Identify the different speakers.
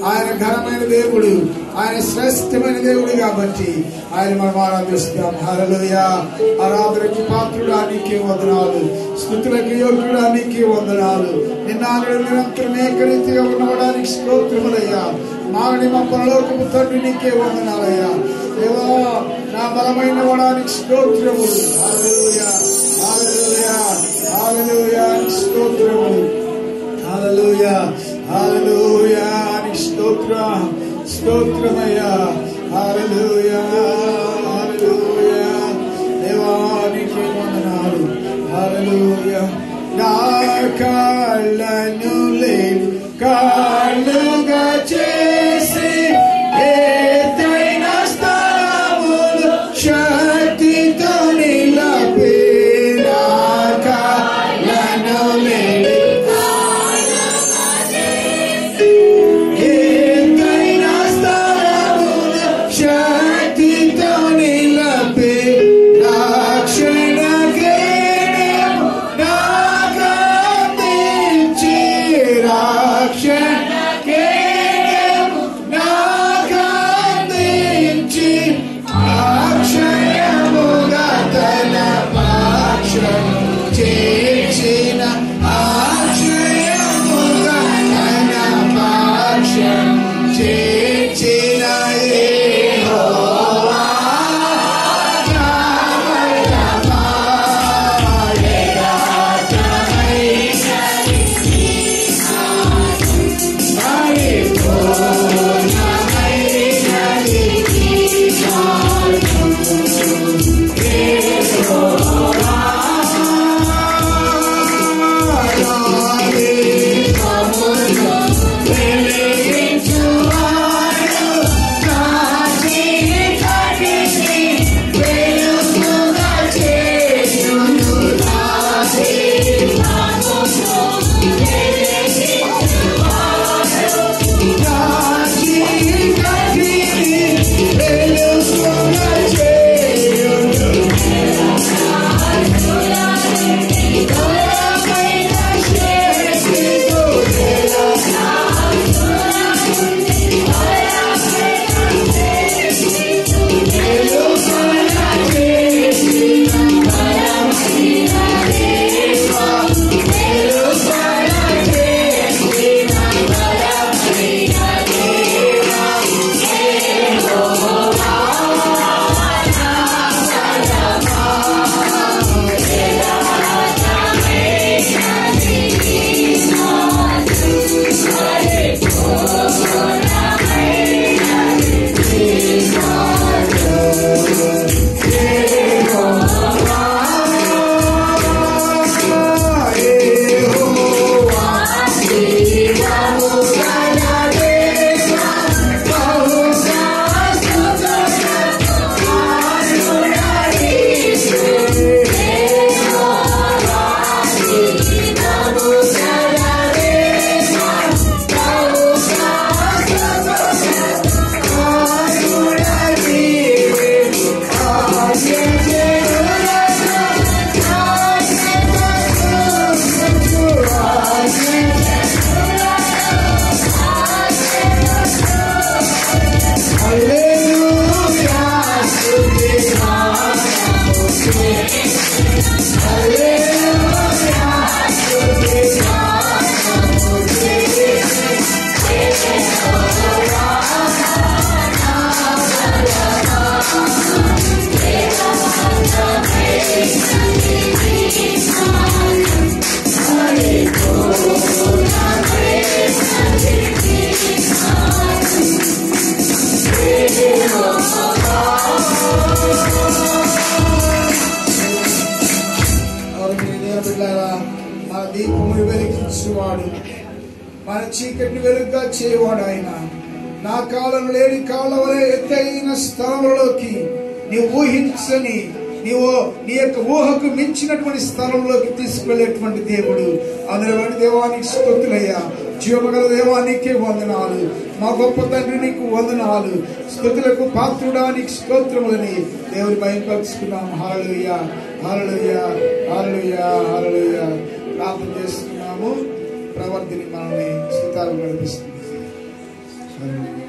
Speaker 1: ఆయన ఘనమైన దేవుడు ఆయన శ్రేష్టమైన దేవుడు కాబట్టి ఆయన మనం ఆరాధిస్తాం హరలోయ ఆరాధనకి పాత్రుడా నీకే వందనాలు స్థుతులకు యోగ్యుడా నీకే వందనాలు నిన్నాడు నిరంతరం ఏకరీతిగా ఉండవడానికి స్తోత్రములయ్యా మాగని మా పరలోకపు తండ్రి నీకే వందనాలయ్యా దేవా నా బలమైన వడానికి స్తోత్రములు హల్లెలూయా హల్లెలూయా హల్లెలూయా స్తోత్రములు హల్లెలూయా హల్లెలూయా నీకు స్తోత్రం స్తోత్రమయ్యా హల్లెలూయా హల్లెలూయా దేవానికి వందనాలు హల్లెలూయా నా కాళ్ళను లేవు కాళ్ళుగా చేసి ఏదైన స్థలములు శక్తితో నిలపే నా కాళ్ళను లేవు ఏదైనా స్థలమున శక్తితో నిలపే రక్షణ కేడము నాకందించి రక్షణ కేడము నాకందించి అక్షయముగా తన పక్షం చేసిన అక్షయముగా తన పక్షం చేసిన యెహోవా బిడ్డారా మన దీపమును వెలిగించువాడు మన చీకటిని వెలుగుగా చేయవాడు ఆయన నా కాలం లేని కాళ్ళ వలె ఎత్తైన స్థలంలోకి నీవు ఊహించని నీవు నీ యొక్క ఊహకు మించినటువంటి స్థలంలోకి తీసుకెళ్లేటువంటి దేవుడు అందులో దేవానికి స్థుతులయ్యా జీవగల దేవానికి వందనాలు మా గొప్ప తండ్రి నీకు వందనాలు స్థుతులకు పాత్రుడానికి స్తోత్రములని దేవుని భయపరుచుకున్నాం హాలలుయ హాలలుయ హాలలుయ హాలలుయ ప్రార్థన చేస్తున్నాము ప్రవర్తిని మనల్ని స్థితాలు నడిపిస్తుంది తండ్రి